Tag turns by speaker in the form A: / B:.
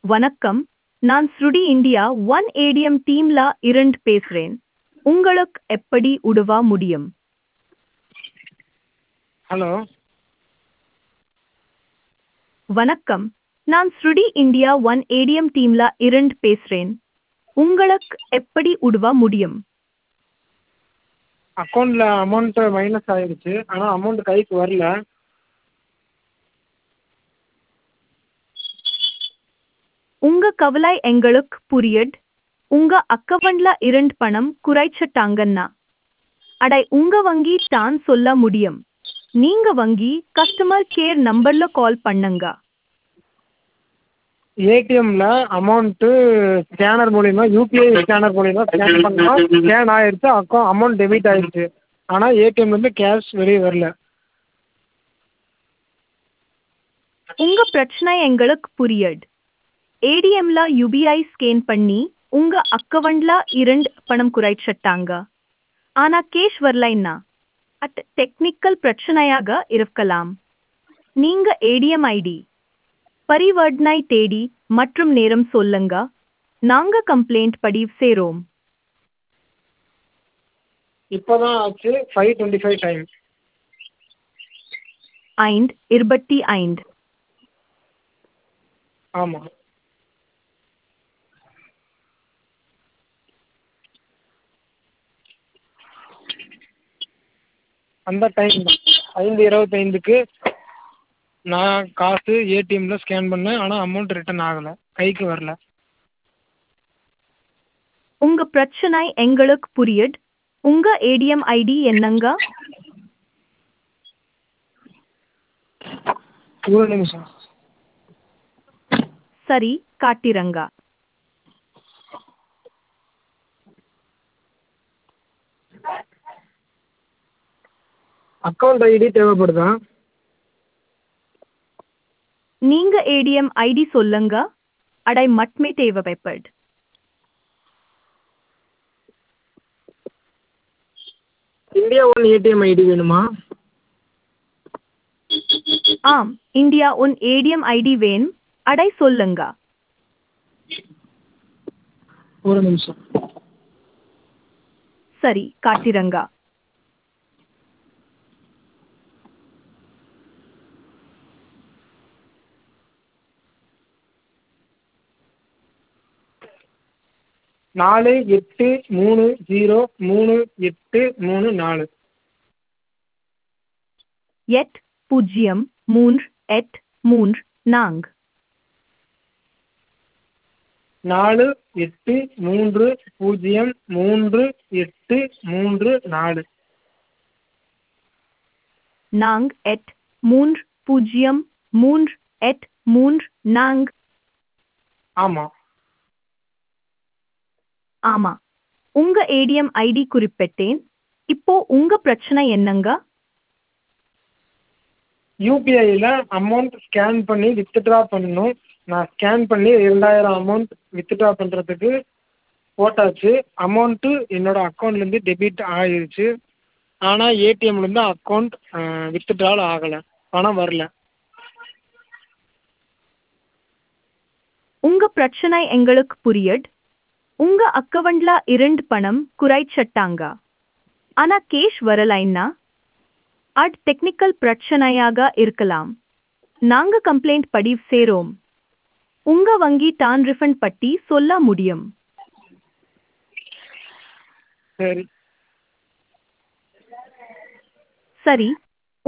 A: வணக்கம் நான் ஸ்ருடி இந்தியா ஒன் ஏடிஎம் டீம்ல இருந்து பேசுறேன் உங்களுக்கு எப்படி உதவ முடியும்
B: ஹலோ
A: வணக்கம் நான் ஸ்ருடி இந்தியா ஒன் ஏடிஎம் டீம்ல இருந்து பேசுறேன் உங்களுக்கு எப்படி உதவ முடியும்
B: அக்கௌண்ட்டில் அமௌண்ட்டு மைனஸ் ஆகிடுச்சு ஆனால் அமௌண்ட் கைக்கு வரல
A: உங்க கவலை எங்களுக்கு புரியுது உங்க அக்கவுண்ட்ல இருந்து பணம் குறைச்சிட்டாங்கன்னா அடை உங்க வங்கி தான் சொல்ல முடியும் நீங்க வங்கி கஸ்டமர் கேர் நம்பர்ல கால் பண்ணுங்க
B: ஏடிஎம்மில் அமௌண்ட்டு ஸ்கேனர் மூலிமா யூபிஐ ஸ்கேனர் மூலிமா ஸ்கேன் பண்ணோம் ஸ்கேன் ஆகிடுச்சு அக்கௌ அமௌண்ட் டெபிட் ஆகிடுச்சு ஆனால் ஏடிஎம்லேருந்து கேஷ் வெளியே வரல
A: உங்க பிரச்சனை எங்களுக்கு புரியுது ஏடிஎம்ல யூபிஐ ஸ்கேன் பண்ணி உங்க அக்கவுண்ட்ல இருந்து பணம் குறைச்சிட்டாங்க ஆனா கேஷ் வரலைன்னா அட் டெக்னிக்கல் பிரச்சனையாக இருக்கலாம் நீங்க ஏடிஎம் ஐடி பரிவர்த்தனை தேதி மற்றும் நேரம் சொல்லுங்க நாங்க கம்ப்ளைண்ட் பதிவு செய்றோம்
B: இப்போ தான் ஆச்சு ஃபைவ் டுவெண்ட்டி ஃபைவ் டைம்
A: ஐந்து இருபத்தி ஐந்து
B: ஆமாம் அந்த டைம் தான் ஐந்து இருபத்தைந்துக்கு நான் காசு ஏடிஎம்மில் ஸ்கேன் பண்ணேன் ஆனால் அமௌண்ட் ரிட்டர்ன் ஆகலை கைக்கு வரல
A: உங்க பிரச்சனை எங்களுக்கு புரியுது உங்க ஏடிஎம் ஐடி என்னங்க
B: ஒரு நிமிஷம்
A: சரி காட்டிரங்க
B: அக்கௌண்ட் ஐடி தேவைப்படுதா
A: நீங்க ஏடிஎம் ஐடி சொல்லுங்க அடை மட்டுமே தேவைப்படு
B: இந்தியா ஒன் ஏடிஎம் ஐடி வேணுமா
A: ஆம் இந்தியா உன் ஏடிஎம் ஐடி வேணும் அடை சொல்லுங்க
B: ஒரு நிமிஷம்
A: சரி காட்டிரங்க
B: நாலு எட்டு மூணு ஜீரோ மூணு எட்டு மூணு நாலு
A: எட் பூஜ்ஜியம் மூன்று எட் மூன்று நான்கு
B: நாலு எட்டு மூன்று பூஜ்ஜியம் மூன்று எட்டு மூன்று நாலு
A: நாங் எட் மூன்று பூஜ்ஜியம் மூன்று எட் மூன்று நான்கு
B: ஆமாம்
A: ஆமா உங்க ஏடிஎம் ஐடி குறிப்பிட்டேன் இப்போ உங்க பிரச்சனை என்னங்க
B: யூபிஐயில் அமௌண்ட் ஸ்கேன் பண்ணி வித்ட்ரா பண்ணணும் நான் ஸ்கேன் பண்ணி இரண்டாயிரம் அமௌண்ட் வித்ட்ரா பண்ணுறதுக்கு போட்டாச்சு அமௌண்ட்டு என்னோடய அக்கௌண்ட்லேருந்து டெபிட் ஆகிருச்சு ஆனால் ஏடிஎம்லேருந்து அக்கௌண்ட் வித்ட்ரால் ஆகலை பணம் வரல
A: உங்க பிரச்சனை எங்களுக்கு புரியுது உங்க அக்கவுண்ட்ல இருந்து பணம் குறைச்சிட்டாங்க ஆனா கேஷ் வரலைன்னா அது டெக்னிக்கல் பிரச்சனையாக இருக்கலாம் நாங்க கம்ப்ளைண்ட் பதிவு செய்றோம் உங்க வங்கி தான் ரிஃபண்ட் பட்டி சொல்ல முடியும்
B: சரி
A: சரி